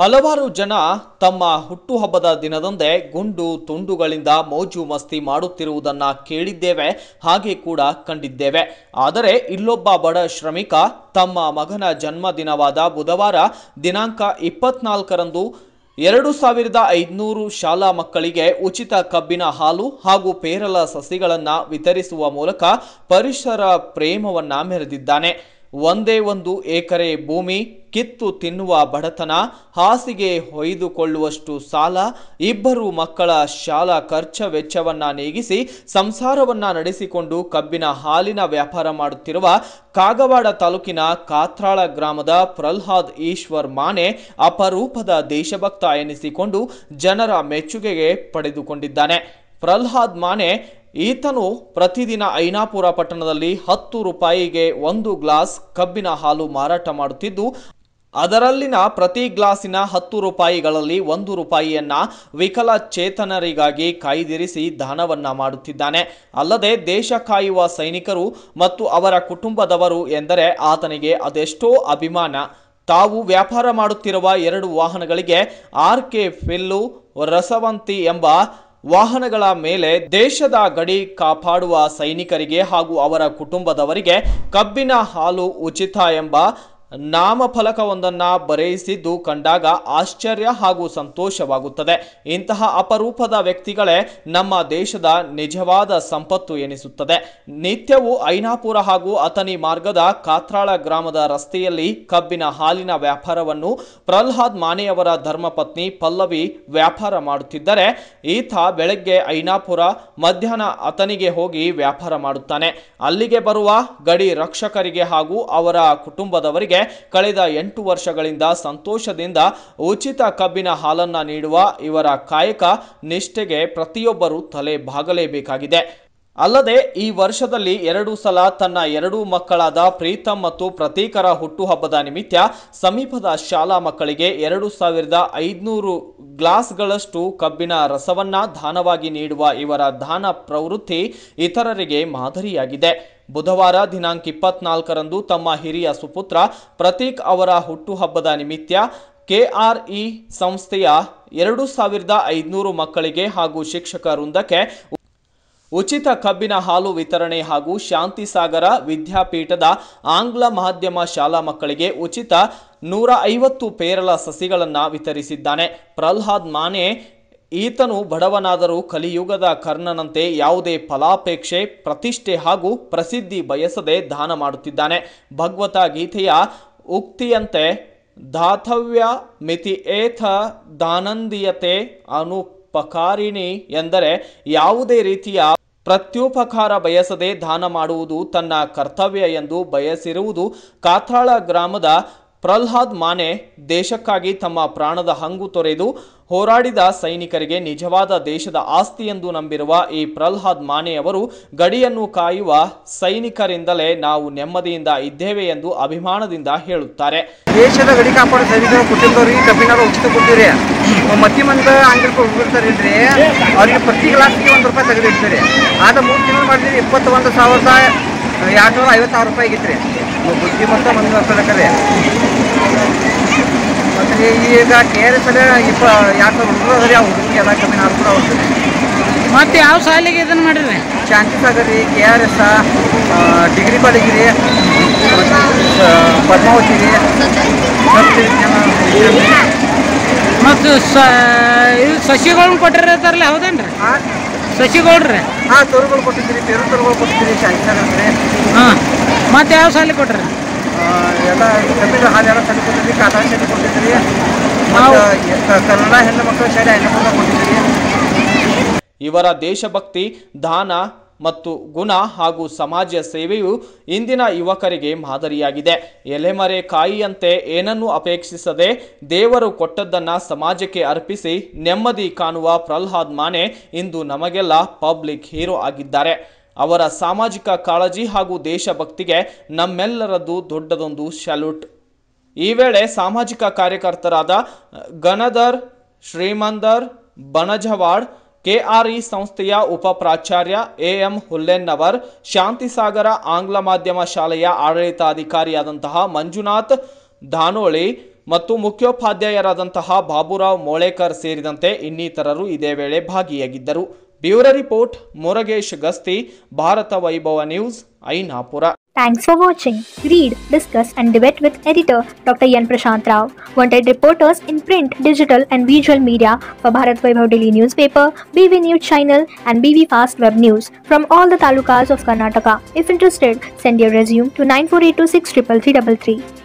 ಹಲವಾರು ಜನ ತಮ್ಮ ಹುಟ್ಟುಹಬ್ಬದ ದಿನದಂದೇ ಗುಂಡು ತುಂಡುಗಳಿಂದ ಮೋಜು ಮಸ್ತಿ ಮಾಡುತ್ತಿರುವುದನ್ನ ಕೇಳಿದ್ದೇವೆ ಹಾಗೆ ಕೂಡ ಕಂಡಿದ್ದೇವೆ ಆದರೆ ಇಲ್ಲೊಬ್ಬ ಬಡ ಶ್ರಮಿಕ ತಮ್ಮ ಮಗನ ಜನ್ಮದಿನವಾದ ಬುಧವಾರ ದಿನಾಂಕ ಇಪ್ಪತ್ನಾಲ್ಕರಂದು ಎರಡು ಸಾವಿರದ ಐದುನೂರು ಶಾಲಾ ಮಕ್ಕಳಿಗೆ ಉಚಿತ ಕಬ್ಬಿನ ಹಾಲು ಹಾಗೂ ಪೇರಲ ಸಸಿಗಳನ್ನು ವಿತರಿಸುವ ಮೂಲಕ ಪರಿಸರ ಪ್ರೇಮವನ್ನ ಮೆರೆದಿದ್ದಾನೆ ಒಂದೇ ಒಂದು ಎಕರೆ ಭೂಮಿ ಕಿತ್ತು ತಿನ್ನುವ ಬಡತನ ಹಾಸಿಗೆ ಹೊಯ್ದುಕೊಳ್ಳುವಷ್ಟು ಸಾಲ ಇಬ್ಬರು ಮಕ್ಕಳ ಶಾಲಾ ಖರ್ಚ ವೆಚ್ಚವನ್ನ ನೀಗಿಸಿ ಸಂಸಾರವನ್ನ ನಡೆಸಿಕೊಂಡು ಕಬ್ಬಿನ ಹಾಲಿನ ವ್ಯಾಪಾರ ಮಾಡುತ್ತಿರುವ ಕಾಗವಾಡ ತಾಲೂಕಿನ ಕಾತ್ರಾಳ ಗ್ರಾಮದ ಪ್ರಲ್ಹಾದ್ ಈಶ್ವರ್ ಮಾನೆ ಅಪರೂಪದ ದೇಶಭಕ್ತ ಎನಿಸಿಕೊಂಡು ಜನರ ಮೆಚ್ಚುಗೆಗೆ ಪಡೆದುಕೊಂಡಿದ್ದಾನೆ ಪ್ರಲ್ಹಾದ್ ಮಾನೆ ಈತನು ಪ್ರತಿದಿನ ಐನಾಪುರ ಪಟ್ಟಣದಲ್ಲಿ ಹತ್ತು ರೂಪಾಯಿಗೆ ಒಂದು ಗ್ಲಾಸ್ ಕಬ್ಬಿನ ಹಾಲು ಮಾರಾಟ ಮಾಡುತ್ತಿದ್ದು ಅದರಲ್ಲಿನ ಪ್ರತಿ ಗ್ಲಾಸಿನ ಹತ್ತು ರೂಪಾಯಿಗಳಲ್ಲಿ ಒಂದು ರೂಪಾಯಿಯನ್ನ ವಿಕಲಚೇತನರಿಗಾಗಿ ಕಾಯ್ದಿರಿಸಿ ದಾನವನ್ನ ಮಾಡುತ್ತಿದ್ದಾನೆ ಅಲ್ಲದೆ ದೇಶ ಕಾಯುವ ಸೈನಿಕರು ಮತ್ತು ಅವರ ಕುಟುಂಬದವರು ಎಂದರೆ ಆತನಿಗೆ ಅದೆಷ್ಟೋ ಅಭಿಮಾನ ತಾವು ವ್ಯಾಪಾರ ಮಾಡುತ್ತಿರುವ ಎರಡು ವಾಹನಗಳಿಗೆ ಆರ್ ಕೆ ಫಿಲ್ಲು ರಸವಂತಿ ಎಂಬ ವಾಹನಗಳ ಮೇಲೆ ದೇಶದ ಗಡಿ ಕಾಪಾಡುವ ಸೈನಿಕರಿಗೆ ಹಾಗೂ ಅವರ ಕುಟುಂಬದವರಿಗೆ ಕಬ್ಬಿನ ಹಾಲು ಉಚಿತ ಎಂಬ ನಾಮಫಲಕವೊಂದನ್ನು ಬರೆಯಿಸಿದ್ದು ಕಂಡಾಗ ಆಶ್ಚರ್ಯ ಹಾಗೂ ಸಂತೋಷವಾಗುತ್ತದೆ ಇಂತಹ ಅಪರೂಪದ ವ್ಯಕ್ತಿಗಳೇ ನಮ್ಮ ದೇಶದ ನಿಜವಾದ ಸಂಪತ್ತು ಎನಿಸುತ್ತದೆ ನಿತ್ಯವೂ ಐನಾಪುರ ಹಾಗೂ ಅತನಿ ಮಾರ್ಗದ ಕಾತ್ರಾಳ ಗ್ರಾಮದ ರಸ್ತೆಯಲ್ಲಿ ಕಬ್ಬಿನ ಹಾಲಿನ ವ್ಯಾಪಾರವನ್ನು ಪ್ರಹ್ಲಾದ್ ಮಾನೆಯವರ ಧರ್ಮಪತ್ನಿ ಪಲ್ಲವಿ ವ್ಯಾಪಾರ ಮಾಡುತ್ತಿದ್ದರೆ ಈತ ಬೆಳಗ್ಗೆ ಐನಾಪುರ ಮಧ್ಯಾಹ್ನ ಅತನಿಗೆ ಹೋಗಿ ವ್ಯಾಪಾರ ಮಾಡುತ್ತಾನೆ ಅಲ್ಲಿಗೆ ಬರುವ ಗಡಿ ರಕ್ಷಕರಿಗೆ ಹಾಗೂ ಅವರ ಕುಟುಂಬದವರಿಗೆ ಕಳೆದ ಎಂಟು ವರ್ಷಗಳಿಂದ ಸಂತೋಷದಿಂದ ಉಚಿತ ಕಬ್ಬಿನ ಹಾಲನ್ನ ನೀಡುವ ಇವರ ಕಾಯಕ ನಿಷ್ಠೆಗೆ ಪ್ರತಿಯೊಬ್ಬರು ತಲೆ ಬಾಗಲೇಬೇಕಾಗಿದೆ ಅಲ್ಲದೆ ಈ ವರ್ಷದಲ್ಲಿ ಎರಡು ಸಲ ತನ್ನ ಎರಡೂ ಮಕ್ಕಳಾದ ಪ್ರೀತಮ್ ಮತ್ತು ಪ್ರತೀಕರ ಹುಟ್ಟುಹಬ್ಬದ ನಿಮಿತ್ತ ಸಮೀಪದ ಶಾಲಾ ಮಕ್ಕಳಿಗೆ ಎರಡು ಸಾವಿರದ ಐದುನೂರು ಗ್ಲಾಸ್ಗಳಷ್ಟು ಕಬ್ಬಿನ ರಸವನ್ನ ದಾನವಾಗಿ ನೀಡುವ ಇವರ ದಾನ ಪ್ರವೃತ್ತಿ ಇತರರಿಗೆ ಮಾದರಿಯಾಗಿದೆ ಬುಧವಾರ ದಿನಾಂಕ ಇಪ್ಪತ್ನಾಲ್ಕರಂದು ತಮ್ಮ ಹಿರಿಯ ಸುಪುತ್ರ ಪ್ರತೀಕ್ ಅವರ ಹುಟ್ಟುಹಬ್ಬದ ನಿಮಿತ್ತ ಕೆಆರ್ಇ ಸಂಸ್ಥೆಯ ಎರಡು ಸಾವಿರದ ಐದುನೂರು ಮಕ್ಕಳಿಗೆ ಹಾಗೂ ಶಿಕ್ಷಕ ವೃಂದಕ್ಕೆ ಉಚಿತ ಕಬ್ಬಿನ ಹಾಲು ವಿತರಣೆ ಹಾಗೂ ಶಾಂತಿ ಸಾಗರ ವಿದ್ಯಾಪೀಠದ ಆಂಗ್ಲ ಮಾಧ್ಯಮ ಶಾಲಾ ಮಕ್ಕಳಿಗೆ ಉಚಿತ ನೂರ ಐವತ್ತು ಪೇರಲ ಸಸಿಗಳನ್ನು ವಿತರಿಸಿದ್ದಾನೆ ಪ್ರಹ್ಲಾದ್ ಮಾನೆ ಈತನು ಬಡವನಾದರೂ ಕಲಿಯುಗದ ಕರ್ಣನಂತೆ ಯಾವುದೇ ಫಲಾಪೇಕ್ಷೆ ಪ್ರತಿಷ್ಠೆ ಹಾಗೂ ಪ್ರಸಿದ್ಧಿ ಬಯಸದೆ ದಾನ ಮಾಡುತ್ತಿದ್ದಾನೆ ಭಗವತ ಗೀತೆಯ ಉಕ್ತಿಯಂತೆ ದಾತವ್ಯ ಮಿತಿ ಏಥ ದಾನಂದಿಯತೆ ಅನುಪಕಾರಿಣಿ ಎಂದರೆ ಯಾವುದೇ ರೀತಿಯ ಪ್ರತ್ಯುಪಕಾರ ಬಯಸದೆ ದಾನ ಮಾಡುವುದು ತನ್ನ ಕರ್ತವ್ಯ ಎಂದು ಬಯಸಿರುವುದು ಕಾತ್ರಾಳ ಗ್ರಾಮದ ಪ್ರಹ್ಲಾದ್ ಮಾನೆ ದೇಶಕ್ಕಾಗಿ ತಮ್ಮ ಪ್ರಾಣದ ಹಂಗು ತೊರೆದು ಹೋರಾಡಿದ ಸೈನಿಕರಿಗೆ ನಿಜವಾದ ದೇಶದ ಆಸ್ತಿ ಎಂದು ನಂಬಿರುವ ಈ ಪ್ರಹ್ಲಾದ್ ಮಾನೆಯವರು ಗಡಿಯನ್ನು ಕಾಯುವ ಸೈನಿಕರಿಂದಲೇ ನಾವು ನೆಮ್ಮದಿಯಿಂದ ಇದ್ದೇವೆ ಎಂದು ಅಭಿಮಾನದಿಂದ ಹೇಳುತ್ತಾರೆ ದೇಶದ ಗಡಿ ಕಾಪಾಡೋ ಸೈನಿಕರು ಕುಟುಂಬದವ್ರಿಗೆ ಕಬ್ಬಿನ ಉಚಿತ ಕೊಡ್ತೀರಿ ಮತ್ತಿ ಮಂದಿ ಅಂಗಡಿ ಹೋಗಿರ್ತಾರಿಲ್ರಿ ಅವ್ರಿಗೆ ಪ್ರತಿ ಗ್ಲಾಸ್ಗೆ ಒಂದು ರೂಪಾಯಿ ತೆಗೆದಿರ್ತೀರಿ ಆದ ಮೂರು ತಿಂಗಳು ಮಾಡಿದ್ರಿ ಇಪ್ಪತ್ತೊಂದು ಸಾವಿರದ ಎರಡು ನೂರ ಐವತ್ತಾರು ರೂಪಾಯಿ ಆಗಿತ್ರಿ ಬುದ್ಧಿಮಂತ ಮಂದಿ ಬರ್ತಾರೆ ಮತ್ತು ಈಗ ಕೆ ಆರ್ ಎಸ್ ಅಲ್ಲಿ ಇಪ್ಪ ಎರಡು ಸಾವಿರ ಹುಡುಗರು ಅದ್ರಿ ಆ ಹುಡುಗರಿಗೆ ಎಲ್ಲ ಕಬ್ಬಿನ ಹಾಲು ಕೂಡ ಹೋಗ್ತದೆ ಮತ್ತೆ ಯಾವ ಸಾಲಿಗೆ ಇದನ್ನ ಮಾಡಿರಿ ಶಾಂತಿ ಸಾಗರ್ ರೀ K R S degree college ರೀ ಮತ್ತು ಪದ್ಮಾವತಿ ರೀ ಮತ್ತು ವಿಜ್ಞಾನ ಮತ್ತು ಸ ಇದು ಸಸಿಗಳನ್ನ ಕೊಟ್ಟಿರ್ತಾರಲ್ಲ ಹೌದೇನ್ರಿ ಹಾಂ ಸಸಿಗಳ್ರಿ ಹಾಂ ತೋರುಗಳು ಕೊಟ್ಟಿದ್ದೀರಿ ಪೇರು ತೋರುಗಳು ಕೊಟ್ಟಿದ್ದೀರಿ ಶಾಂತಿ ಸಾಗರ್ ರೀ ಹಾಂ ಮತ್ತೆ ಯಾವ ಸಾಲಿ ಕೊಟ್ರಿ ಆ, ಎಲ್ಲ ಕಬ್ಬಿನ ಹಾಲು ಎಲ್ಲ ತಂದು ಕೊಟ್ಟಿದ್ದೀರಿ ಕಾಟಾ ಶಾಲೆ ಕೊಟ್ಟಿದ್ದೀರಿ ಮತ್ತು ಕನ್ನಡ ಹೆಣ್ಣು ಮಕ್ಕಳ ಶಾಲೆ ಹೆಣ್ಣು ಮಕ್ಕಳ ಕೊಟ್ಟಿದ್ದೀರಿ ಇವರ ದೇಶಭಕ್ತಿ ದಾನ ಮತ್ತು ಗುಣ ಹಾಗೂ ಸಮಾಜ ಸೇವೆಯು ಇಂದಿನ ಯುವಕರಿಗೆ ಮಾದರಿಯಾಗಿದೆ ಎಲೆಮರೆ ಕಾಯಿಯಂತೆ ಏನನ್ನೂ ಅಪೇಕ್ಷಿಸದೆ ದೇವರು ಕೊಟ್ಟದ್ದನ್ನ ಸಮಾಜಕ್ಕೆ ಅರ್ಪಿಸಿ ನೆಮ್ಮದಿ ಕಾಣುವ ಪ್ರಹ್ಲಾದ್ ಮಾನೆ ಇಂದು ನಮಗೆಲ್ಲ ಪಬ್ಲಿಕ್ ಹೀರೋ ಆಗಿದ್ದಾರೆ ಅವರ ಸಾಮಾಜಿಕ ಕಾಳಜಿ ಹಾಗೂ ದೇಶಭಕ್ತಿಗೆ ನಮ್ಮೆಲ್ಲರದ್ದು ದೊಡ್ಡದೊಂದು ಸ್ಯಾಲ್ಯೂಟ್ ಈ ವೇಳೆ ಸಾಮಾಜಿಕ ಕಾರ್ಯಕರ್ತರಾದ ಗಣಧರ್ ಶ್ರೀಮಂದರ್ ಬಣಜವಾಡ್ ಕೆಆರ್ಇ ಸಂಸ್ಥೆಯ ಉಪ ಪ್ರಾಚಾರ್ಯ ಎಎಂ ಹುಲ್ಲೆನ್ನವರ್ ಶಾಂತಿಸಾಗರ ಆಂಗ್ಲ ಮಾಧ್ಯಮ ಶಾಲೆಯ ಆಡಳಿತಾಧಿಕಾರಿಯಾದಂತಹ ಮಂಜುನಾಥ್ ಧಾನೋಳಿ ಮತ್ತು ಮುಖ್ಯೋಪಾಧ್ಯಾಯರಾದಂತಹ ಬಾಬುರಾವ್ ಮೋಳೇಕರ್ ಸೇರಿದಂತೆ ಇನ್ನಿತರರು ಇದೇ ವೇಳೆ ಭಾಗಿಯಾಗಿದ್ದರು bureau report Muragesh Gasti Bharata Vaibhava news Ainapur Thanks for watching. Read, discuss, and debate with editor Dr. Yan Prashant Rao. Wanted reporters in print, digital, and visual media for Bharat Vaibhav Daily newspaper, BV News channel, and BV Fast Web News from all the talukas of Karnataka. If interested, send your resume to 9482633333.